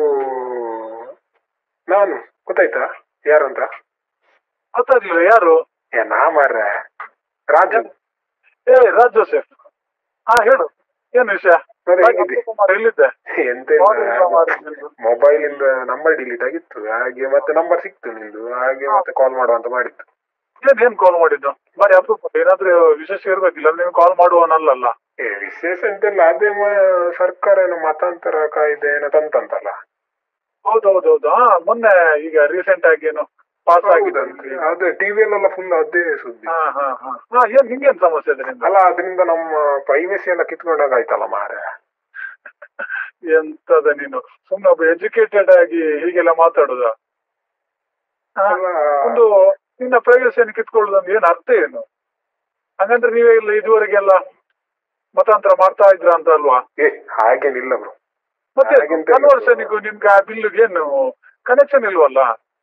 ನಾನು ಗೊತ್ತಾಯ್ತಾ ಯಾರಂತ ಗೊತ್ತಾಗ್ಲಿಲ್ಲ ಯಾರು ಏ ನಾ ಮಾರ್ರೆ ರಾಜು ಏ ರಾಜ್ ಜೋಸೆಫ್ ಹಾ ಹೇಳು ಏನು ವಿಷಯ ಮತ್ತೆ ರಾಜ್ ಹೇಗಿದ್ದಿ? ಕುಮಾರ್ ಎಲ್ಲಿದ್ದೆ ಎಂತ Phone ಇಲ್ಲ ಮಾರ್ರೆ ನಿಂದು. ಮೊಬೈಲ್ ಇಂದ ನಂಬರ್ ಡಿಲೀಟ್ ಆಗಿತ್ತು ಹಾಗೆ ಮತ್ತೆ ನಂಬರ್ ಸಿಕ್ತು ನಿಂದು ಹಾಗೆ ಮತ್ತೆ ಕಾಲ್ ಮಾಡುವ ಅಂತ ಮಾಡಿತ್ತು ಏನ್ ಏನ್ ಕಾಲ್ ಮಾಡಿದ್ದು ಬರೀ ಅಪರೂಪ ಏನಾದ್ರೂ ವಿಶೇಷ ಇರ್ಬೇಕಿಲ್ಲ ನೀವು ಕಾಲ್ ಮಾಡುವನಲ್ಲ ಏ ವಿಶೇಷ ಎಂತೆಲ್ಲ ಅದೇ ಮ- ಸರ್ಕಾರ ಏನೋ ಮತಾಂತರ ಕಾಯ್ದೆ ಏನೋ ತಂತಂತಲ್ಲ ಹೌದೌದೌದು ಹಾ ಮೊನ್ನೆ ಈಗ ರೀಸೆಂಟ್ ಆಗಿ ಏನು ಪಾಸ್ ಆಗಿದೆ ಹೌದಂತೆ ಅದೇ ಟಿವಿಯಲ್ಲೆಲ್ಲ ಫುಲ್ ಅದೇ ಸುದ್ದಿ ಹಾ ಹಾ ಹಾ ಹಾ ಏನ್ ನಿಂಗೇನ್ ಸಮಸ್ಯೆ ಅದರಿಂದ ಅಲ್ಲ ಅದರಿಂದ ನಮ್ಮ ಪ್ರೈವೇಸಿ ಎಲ್ಲ ಕಿತ್ಕೊಂಡಾಗ ಆಯ್ತಲ್ಲ ಮಾರೆ ಎಂತದ ನೀನು ಸುಮ್ಮನೆ ಒಬ್ಬ ಎಜುಕೇಟೆಡ್ ಆಗಿ ಹೀಗೆಲ್ಲ ಮಾತಾಡುದ ಹಾ? ಅಲ್ಲ ಒಂದು ನಿನ್ನ ಪ್ರೈವಸಿಯನ್ನು ಕಿತ್ಕೊಳ್ಳೋದಂದ್ರೆ ಏನ್ ಅರ್ಥ ಏನು ಹಂಗಂದ್ರೆ ನೀವೇ ಇಲ್ಲ ಇದುವರೆಗೆಲ್ಲ ಮತಾಂತರ ಮಾಡ್ತಾ ಇದ್ರ ಅಂತ ಅಲ್ವಾ ಏ ಹಾಗೇನಿಲ್ಲ ಬ್ರೋ ಮತ್ತೆ ಹಾಗೆಂತ ಇಲ್ಲ. ಕನ್ವರ್ಷನ್ಗೂ ನಿಮ್ಗೆ ಆ ಬಿಲ್ಗೆ ಏನು ಕನೆಕ್ಷನ್ ಇಲ್ವಲ್ಲ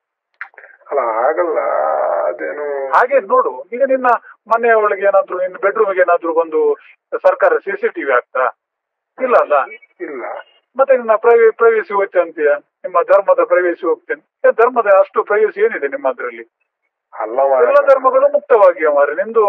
ಅಲ್ಲ ಆಗಲ್ಲ ಅದೇನು ಹಾಗೆ ನೋಡು ಈಗ ನಿನ್ನ ಮನೆಯ ಒಳಗೆ ಏನಾದ್ರು ನಿನ್ನ ಬೆಡ್ರೂಮ್ಗೆ ಏನಾದ್ರು ಬಂದು ಸರ್ಕಾರ ಸಿಸಿಟಿವಿ ಆಗ್ತಾ ಇಲ್ಲ ಅಲ್ಲ ಇಲ್ಲ ಮತ್ತೆ ನಿನ್ನ ಪ್ರೈವೇ ಪ್ರೈವೇಸಿ ಹೋಯ್ತು ಅಂತೀಯ ನಿಮ್ಮ ಧರ್ಮದ ಪ್ರೈವೇಸಿ ಹೋಗ್ತೇನೆ ಏ, ಧರ್ಮದ ಅಷ್ಟು ಪ್ರೈವೇಸಿ ಏನಿದೆ ನಿಮ್ಮ ಅದ್ರಲ್ಲಿ ಅಲ್ಲ ಮಾರ್ರೆ. ಎಲ್ಲ ಧರ್ಮಗಳು ಮುಕ್ತವಾಗಿ ಮಾರಿ ನಿಮ್ದು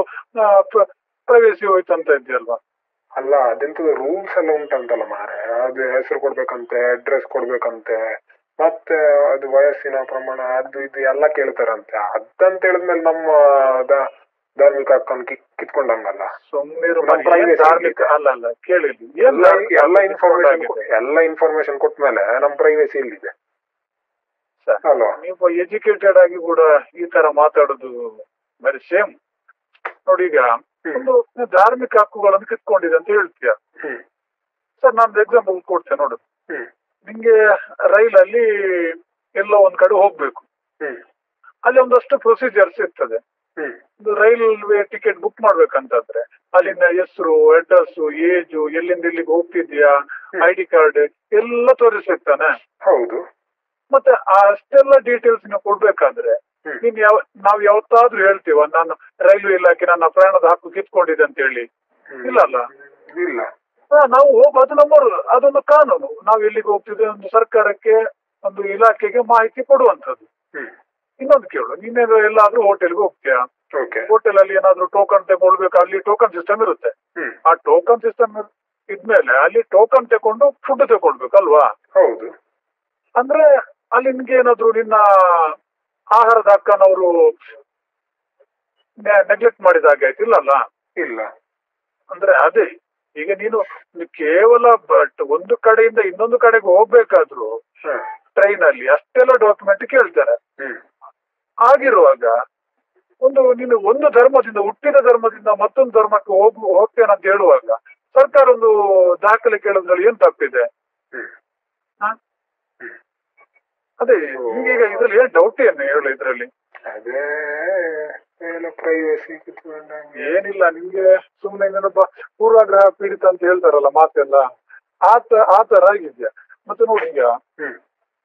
ಪ್ರೈವೇಸಿ ಹೋಯ್ತು ಅಂತ ಇದೆಯಲ್ವಾ ಅಲ್ಲ ಅದೆಂತದ ರೂಲ್ಸ್ ಎಲ್ಲ ಉಂಟಂತಲ್ಲ ಮಾರೆ ಅದು ಹೆಸರು ಕೊಡ್ಬೇಕಂತೆ ಅಡ್ರೆಸ್ ಕೊಡ್ಬೇಕಂತೆ ಮತ್ತೆ ಅದು ವಯಸ್ಸಿನ ಪ್ರಮಾಣ ಅದು ಇದು ಎಲ್ಲ ಕೇಳ್ತಾರಂತೆ ಅದಂತ ಹೇಳಿದ್ಮೇಲೆ ನಮ್ಮ ದ- ಧಾರ್ಮಿಕ ಹಕ್ಕನ್ನು ಕಿತ್ ಕಿತ್ಕೊಂಡಂಗಲ್ಲ ಸುಮ್ಮನಿರು ನಮ್ಮ privacy ಧಾರ್ಮಿಕ ಅಲ್ಲ ಅಲ್ಲ ಕೇಳಿಲ್ಲ ಏನ್ ಎಲ್ಲ ಧಾರ್ಮಿಕ ಎಲ್ಲ ಇನ್ಫಾರ್ಮೇಶನ್ ಆಗಿದೆ? ಎಲ್ಲ ಇನ್ಫಾರ್ಮೇಶನ್ ಕೊಟ್ಮೇಲೆ ನಮ್ಮ ಪ್ರೈವೇಸಿ ಎಲ್ಲಿದೆ ಸರ್, ಅಲ್ವಾ ನೀವು ಎಜುಕೇಟೆಡ್ ಆಗಿ ಕೂಡ ಈ ತರ ಮಾತಾಡುದು ವೆರಿ ಸೇಮ್ ನೋಡಿ ಈಗ ಹ್ಮ್. ಒಂದು ಧಾರ್ಮಿಕ ಹಕ್ಕುಗಳನ್ನು ಕಿತ್ಕೊಂಡಿದೆ ಅಂತ ಹೇಳ್ತೀಯ ಹ್ಮ್ ಸರ್ ನಾನು ಎಕ್ಸಾಂಪಲ್ ಕೊಡ್ತೇನೆ ನೋಡು ಹ್ಮ್ ನಿಂಗೆ ರೈಲಲ್ಲಿ ಎಲ್ಲೋ ಒಂದ್ ಕಡೆ ಹೋಗ್ಬೇಕು ಹ್ಮ್ ಅಲ್ಲಿ ಒಂದಷ್ಟು ಪ್ರೊಸೀಜರ್ಸ್ ಇರ್ತದೆ ಹ್ಮ್ ಒಂದು ರೈಲ್ವೆ ಟಿಕೆಟ್ ಬುಕ್ ಮಾಡ್ಬೇಕಂತಾದ್ರೆ ಅಲ್ಲಿನ ಹೆಸರು ಅಡ್ರೆಸ್ ಏಜು ಎಲ್ಲಿಂದ ಎಲ್ಲಿಗೆ ಹೋಗ್ತಿದ್ಯಾ ಹ್ಮ್. ಐ ಡಿ ಕಾರ್ಡ್ ಎಲ್ಲ ತೋರಿಸಿರ್ತಾನೆ ಹೌದು ಮತ್ತೆ ಆ ಅಷ್ಟೆಲ್ಲ ಡೀಟೇಲ್ಸ್ ನೀವು ಕೊಡ್ಬೇಕಾದ್ರೆ ಹ್ಮ್. ನೀನ್ ಯಾವ ನಾವ್ ಯಾವತ್ತಾದ್ರೂ ಹೇಳ್ತೀವ ನಾನು ರೈಲ್ವೆ ಇಲಾಖೆ ನನ್ನ ಪ್ರಯಾಣದ ಹಕ್ಕು ಕಿತ್ಕೊಂಡಿದೆ ಅಂತ ಹೇಳಿ ಹ್ಮ್. ಇಲ್ಲ ಅಲ್ಲ ಇಲ್ಲ ಹಾ, ನಾವು ಹೋಗ್ ಅದು ನಮ್ಮ ಅದೊಂದು ಕಾನೂನು ನಾವು ಎಲ್ಲಿಗೆ ಹೋಗ್ತಿದ್ವಿ ಒಂದು ಸರ್ಕಾರಕ್ಕೆ ಒಂದು ಇಲಾಖೆಗೆ ಮಾಹಿತಿ ಕೊಡುವಂತದ್ದು ಹ್ಮ್ ಇನ್ನೊಂದು ಕೇಳು ನೀನೇನು ಎಲ್ಲಾದ್ರೂ ಹೋಟೆಲ್ಗೆ ಹೋಗ್ತೀಯಾ ಓಕೆ ಹೋಟೆಲ್ ಅಲ್ಲಿ ಏನಾದ್ರೂ ಟೋಕನ್ ತಗೊಳ್ಬೇಕು ಅಲ್ಲಿ ಟೋಕನ್ ಸಿಸ್ಟಮ್ ಇರುತ್ತೆ ಹ್ಮ್ ಆ ಟೋಕನ್ ಸಿಸ್ಟಮ್ ಇದ್ಮೇಲೆ ಅಲ್ಲಿ ಟೋಕನ್ ತಗೊಂಡು ಫುಡ್ ತಗೊಳ್ಬೇಕು ಅಲ್ವಾ ಹೌದು ಅಂದ್ರೆ ಅಲ್ಲಿ ನಿನ್ಗೆ ಏನಾದ್ರು ನಿನ್ನ ಆಹಾರದ ಹಕ್ಕನವರು ನೆಗ್ಲೆಕ್ಟ್ ಮಾಡಿದ ಹಾಗೆ ಆಯ್ತು ಇಲ್ಲಲ್ಲ ಇಲ್ಲ ಅಂದ್ರೆ ಅದೇ ಈಗ ನೀನು ನೀನು ಕೇವಲ ಬಟ್ ಒಂದು ಕಡೆಯಿಂದ ಇನ್ನೊಂದು ಕಡೆಗೆ ಹೋಗ್ಬೇಕಾದ್ರು ಹ ಟ್ರೈನ್ ಅಲ್ಲಿ ಅಷ್ಟೆಲ್ಲ ಡಾಕ್ಯುಮೆಂಟ್ ಕೇಳ್ತಾರೆ ಹ್ಮ್ ಆಗಿರುವಾಗ ಒಂದು ನೀನು ಒಂದು ಧರ್ಮದಿಂದ ಹುಟ್ಟಿದ ಧರ್ಮದಿಂದ ಮತ್ತೊಂದು ಧರ್ಮಕ್ಕೆ ಹೋಗ್ ಹೋಗ್ತೇನೆ ಅಂತ ಹೇಳುವಾಗ ಸರ್ಕಾರ ಒಂದು ದಾಖಲೆ ಕೇಳೋದ್ರಲ್ಲಿ ಏನ್ ತಪ್ಪಿದೆ ಹ್ಮ್ ಹ? ಹ್ಮ್. ಅದೇ ನಿಮ್ಗೆ ಈಗ ಇದ್ರಲ್ಲಿ ಏನ್ ಡೌಟ್ ಏನು ಹೇಳು ಇದ್ರಲ್ಲಿ ಅದೇ ಏನೋ ಪ್ರೈವಸಿ ಕಿತ್ಕೊಂಡಂಗೆ ಏನಿಲ್ಲ ನಿಮ್ಗೆ ಸುಮ್ನೆ ಇನ್ನೊಬ್ಬ ಪೂರ್ವಾಗ್ರಹ ಪೀಡಿತ ಅಂತ ಹೇಳ್ತಾರಲ್ಲ ಮಾತೆಲ್ಲ ಆತ ಆ ತರ ಆಗಿದ್ಯಾ ಮತ್ತೆ ನೋಡಿ ಈಗ ಹ್ಮ್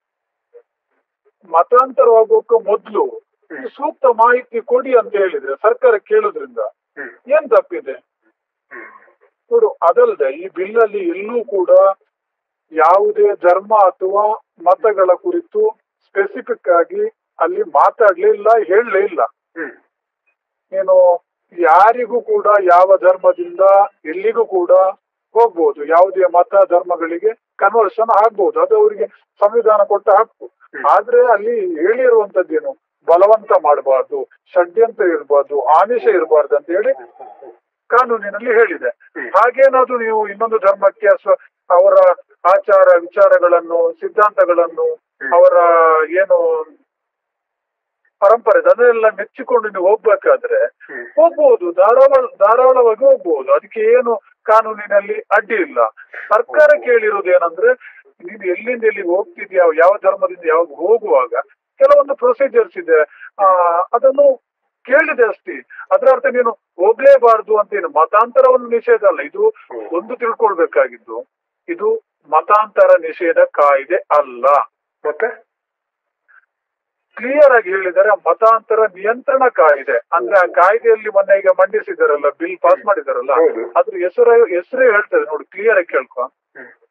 ಮತಾಂತರವಾಗೋಕೆ ಮೊದ್ಲು ಹ್ಮ್. ಸೂಕ್ತ ಮಾಹಿತಿ ಕೊಡಿ ಅಂತ ಹೇಳಿದ್ರೆ ಸರ್ಕಾರ ಕೇಳೋದ್ರಿಂದ ಹ್ಮ್ ಏನ್ ತಪ್ಪಿದೆ ಹ್ಮ್ ನೋಡು ಅದಲ್ಲದೆ ಈ ಬಿಲ್ ಅಲ್ಲಿ ಎಲ್ಲೂ ಕೂಡ ಯಾವುದೇ ಧರ್ಮ ಅಥವಾ ಮತಗಳ ಕುರಿತು ಸ್ಪೆಸಿಫಿಕ್ ಆಗಿ ಅಲ್ಲಿ ಮಾತಾಡ್ಲೇ ಇಲ್ಲ ಹೇಳಲೇ ಇಲ್ಲ ಹ್ಮ್ ನೀನು ಯಾರಿಗೂ ಕೂಡ ಯಾವ ಧರ್ಮದಿಂದ ಎಲ್ಲಿಗೂ ಕೂಡ ಹೋಗ್ಬೋದು ಯಾವುದೇ ಮತ ಧರ್ಮಗಳಿಗೆ ಕನ್ವರ್ಷನ್ ಆಗ್ಬಹುದು ಅದು ಅವರಿಗೆ ಸಂವಿಧಾನ ಕೊಟ್ಟ ಹಕ್ಕು ಹ್ಮ್. ಆದ್ರೆ ಅಲ್ಲಿ ಹೇಳಿರುವಂತದ್ದೇನು ಬಲವಂತ ಮಾಡಬಾರ್ದು ಷಡ್ಯಂತ್ರ ಇರಬಾರ್ದು ಆಮಿಷ ಇರಬಾರ್ದು ಅಂತ ಹೇಳಿ ಕಾನೂನಿನಲ್ಲಿ ಹೇಳಿದೆ ಹ್ಮ್. ಹಾಗೇನಾದ್ರೂ ನೀವು ಇನ್ನೊಂದು ಧರ್ಮಕ್ಕೆ ಸ್ವ- ಅವರ ಆಚಾರ ವಿಚಾರಗಳನ್ನು ಸಿದ್ಧಾಂತಗಳನ್ನು ಹ್ಮ್. ಅವರ ಏನು ಪರಂಪರೆ ಅದನ್ನೆಲ್ಲ ಮೆಚ್ಚಿಕೊಂಡು ನೀವು ಹೋಗ್ಬೇಕಾದ್ರೆ ಹ್ಮ್. ಹೋಗ್ಬೋದು ಧಾರಾಳ ಧಾರಾಳವಾಗಿ ಹೋಗ್ಬೋದು ಅದಕ್ಕೆ ಏನು ಕಾನೂನಿನಲ್ಲಿ ಅಡ್ಡಿ ಇಲ್ಲ ಸರ್ಕಾರ ಕೇಳಿರೋದು ಏನಂದ್ರೆ ನೀನು ಎಲ್ಲಿಂದ ಎಲ್ಲಿಗೆ ಹೋಗ್ತಿದ್ಯಾ ಯಾವ ಧರ್ಮದಿಂದ ಯಾವಾಗ ಹೋಗುವಾಗ ಕೆಲವೊಂದು ಪ್ರೊಸೀಜರ್ಸ್ ಇದೆ ಆ ಅದನ್ನು ಕೇಳಿದೆ ಅಷ್ಟೇ ಅದರ ಅರ್ಥ ನೀನು ಹೋಗ್ಲೇಬಾರ್ದು ಅಂತ ಏನು ಮತಾಂತರವನ್ನು ನಿಷೇಧ ಅಲ್ಲ ಇದು ಒಂದು ತಿಳ್ಕೊಳ್ಬೇಕಾಗಿದ್ದು ಇದು ಮತಾಂತರ ನಿಷೇಧ ಕಾಯ್ದೆ ಅಲ್ಲ ಮತ್ತೆ ಕ್ಲಿಯರ್ ಆಗಿ ಹೇಳಿದರೆ ಮತಾಂತರ ನಿಯಂತ್ರಣ ಕಾಯ್ದೆ ಅಂದ್ರೆ ಆ ಕಾಯ್ದೆಯಲ್ಲಿ ಮೊನ್ನೆ ಈಗ ಮಂಡಿಸಿದಾರಲ್ಲ ಬಿಲ್ ಪಾಸ್ ಮಾಡಿದಾರಲ್ಲ ಹೌದು ಅದ್ರ ಹೆಸರು ಹೆಸರೇ ಹೇಳ್ತದೆ ನೋಡಿ ಕ್ಲಿಯರ್ ಆಗಿ ಕೇಳ್ಕೊ ಹ್ಮ್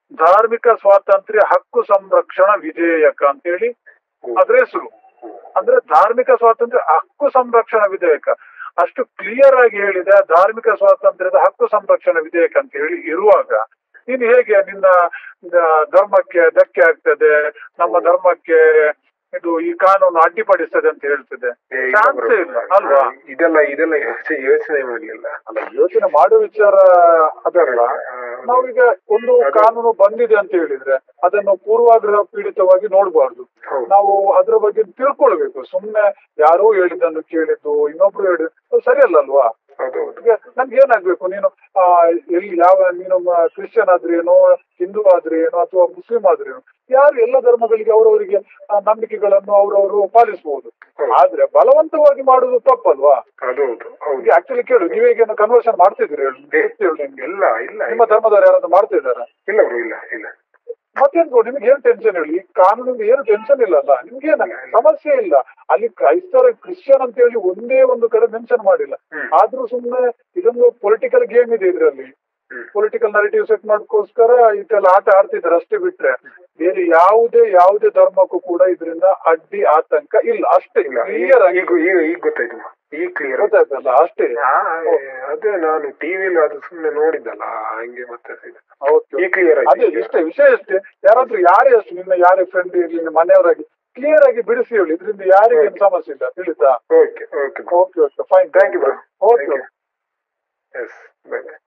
ಧಾರ್ಮಿಕ ಸ್ವಾತಂತ್ರ್ಯ ಹಕ್ಕು ಸಂರಕ್ಷಣಾ ವಿಧೇಯಕ ಅಂತೇಳಿ ಅದ್ರ ಹೆಸರು ಅಂದ್ರೆ ಧಾರ್ಮಿಕ ಸ್ವಾತಂತ್ರ್ಯ ಹಕ್ಕು ಸಂರಕ್ಷಣಾ ವಿಧೇಯಕ ಅಷ್ಟು ಕ್ಲಿಯರ್ ಆಗಿ ಹೇಳಿದೆ ಧಾರ್ಮಿಕ ಸ್ವಾತಂತ್ರ್ಯದ ಹಕ್ಕು ಸಂರಕ್ಷಣಾ ವಿಧೇಯಕ ಅಂತ ಹೇಳಿ ಇರುವಾಗ ನೀನು ಹೇಗೆ ನಿನ್ನ ದ- ಧರ್ಮಕ್ಕೆ ಧಕ್ಕೆ ಆಗ್ತದೆ ನಮ್ಮ ಧರ್ಮಕ್ಕೆ ಇದು ಈ ಕಾನೂನು ಅಡ್ಡಿಪಡಿಸ್ತದೆ ಅಂತ ಹೇಳ್ತದೆ ಏ, ಇಲ್ಲ ಚಾನ್ಸೇ bro. ಇಲ್ಲ ಅಲ್ವಾ ಇದೆಲ್ಲ ಇದೆಲ್ಲ ಯೋಚನೆ ಯೋಚನೆ ಮಾಡ್ಲಿಲ್ಲ ಅಲ್ಲ ಯೋಚನೆ ಮಾಡುವ ವಿಚಾರ ಅದಲ್ಲ ನಾವೀಗ ಒಂದು ಕಾನೂನು ಬಂದಿದೆ ಅಂತ ಹೇಳಿದ್ರೆ ಅದನ್ನು ಪೂರ್ವಾಗ್ರಹ ಪೀಡಿತವಾಗಿ ನೋಡಬಾರ್ದು ಹೌದು ನಾವು ಅದ್ರ ಬಗ್ಗೆ ತಿಳ್ಕೊಳ್ಬೇಕು ಸುಮ್ನೆ ಯಾರೋ ಹೇಳಿದ್ದನ್ನು ಕೇಳಿದ್ದು ಇನ್ನೊಬ್ರು ಹೇಳಿದ್ದು ಅದು ಸರಿಯಲ್ಲ ಅಲ್ವಾ ಹೌದು ಹೌದು ಈಗ ನಮ್ಗೆ ಏನಾಗ್ಬೇಕು ನೀನು ಆ ಎಲ್ಲಿ ಯಾವ ನೀನು ಮ- ಕ್ರಿಶ್ಚಿಯನ್ ಆದ್ರೇನು ಹಿಂದೂ ಆದ್ರೇನು ಅಥವಾ ಮುಸ್ಲಿಂ ಆದ್ರೇನು ಯಾರು ಎಲ್ಲ ಧರ್ಮಗಳಿಗೆ ಅವರವರಿಗೆ ನಂಬಿಕೆಗಳನ್ನು ಅವರವರು ಪಾಲಿಸಬಹುದು ಹೌದು. ಆದ್ರೆ ಬಲವಂತವಾಗಿ ಮಾಡುದು ತಪ್ಪಲ್ವಾ ಅದು ಹೌದು ಹೌದು ಈಗ ಆಕ್ಚುಲಿ ಕೇಳು ನೀವೇಗೇನು ಕನ್ವರ್ಷನ್ ಮಾಡ್ತಿದ್ದೀರಿ ಹೇಳು ಗೊತ್ತು ಹೇಳು ನಿಮ್ಗೆ ಇಲ್ಲ ಇಲ್ಲ ನಿಮ್ಮ ಧರ್ಮದವ್ರು ಯಾರಾದ್ರೂ ಮಾಡ್ತಿದಾರ ಇಲ್ಲ ಬ್ರೋ ಇಲ್ಲ ಇಲ್ಲ ಮತ್ತೇನ್ ಬ್ರೋ ನಿಮ್ಗೆ ಏನ್ ಟೆನ್ಷನ್ ಹೇಳಿ ಈ ಕಾನೂನಿಗೆ ಏನು ಟೆನ್ಷನ್ ಇಲ್ಲಲ್ಲ ನಿಮ್ಗೆ ಏನ ಸಮಸ್ಯೆ ಇಲ್ಲ ಅಲ್ಲಿ ಕ್ರೈಸ್ತರ ಕ್ರಿಶ್ಚಿಯನ್ ಅಂತ ಹೇಳಿ ಒಂದೇ ಒಂದು ಕಡೆ ಮೆನ್ಷನ್ ಮಾಡಿಲ್ಲ ಹ್ಮ್. ಆದ್ರೂ ಸುಮ್ನೆ ಇದೊಂದು ಪೊಲಿಟಿಕಲ್ ಗೇಮ್ ಇದೆ ಇದ್ರಲ್ಲಿ ಹ್ಮ್. ಪೊಲಿಟಿಕಲ್ ನರೇಟಿವ್ ಸೆಟ್ ಮಾಡ್ಕೋಸ್ಕರ ಇದೆಲ್ಲ ಆಟ ಆಡ್ತಿದ್ದಾರೆ ಅಷ್ಟೇ ಬಿಟ್ರೆ ಬೇರೆ ಯಾವುದೇ ಯಾವುದೇ ಧರ್ಮಕ್ಕೂ ಕೂಡ ಇದರಿಂದ ಅಡ್ಡಿ ಆತಂಕ ಇಲ್ಲ ಅಷ್ಟೇ ಇಲ್ಲ ಈಗ ಕ್ಲಿಯರ್ ಆಗಿ ಈಗ ಈಗ ಈಗ ಗೊತ್ತಾಯ್ತು ಮಾ. ಈಗ ಕ್ಲಿಯರ್ ಗೊತ್ತಾಯ್ತಲ್ಲ ಅಷ್ಟೇ ಅದೇ ನಾನು ಟಿವಿಲಿ ಅದು ಸುಮ್ನೆ ನೋಡಿದ್ದಲ್ಲ ಹಂಗೆ ಮತ್ತೆ ಇದು. ಓಕೆ ಈಗ ಕ್ಲಿಯರ್ ಅದೇ ಆಯ್ತು ಇಷ್ಟೇ ವಿಷಯ ಅಷ್ಟೇ ಯಾರಾದ್ರೂ ಯಾರೇ ಅಷ್ಟು ನಿನ್ನ ಯಾರೇ ಫ್ರೆಂಡ್ ಇರ್ಲಿ ನಿನ್ನ ಮನೆಯವರಾಗಿ ಕ್ಲಿಯರ್ ಆಗಿ ಬಿಡಿಸಿ ಹೇಳಿ ಇದರಿಂದ ಯಾರಿಗೆ ಏನು ಸಮಸ್ಯೆ ಇಲ್ಲ ತಿಳಿತಾ okay okay okay okay fine thank you bro okay yes by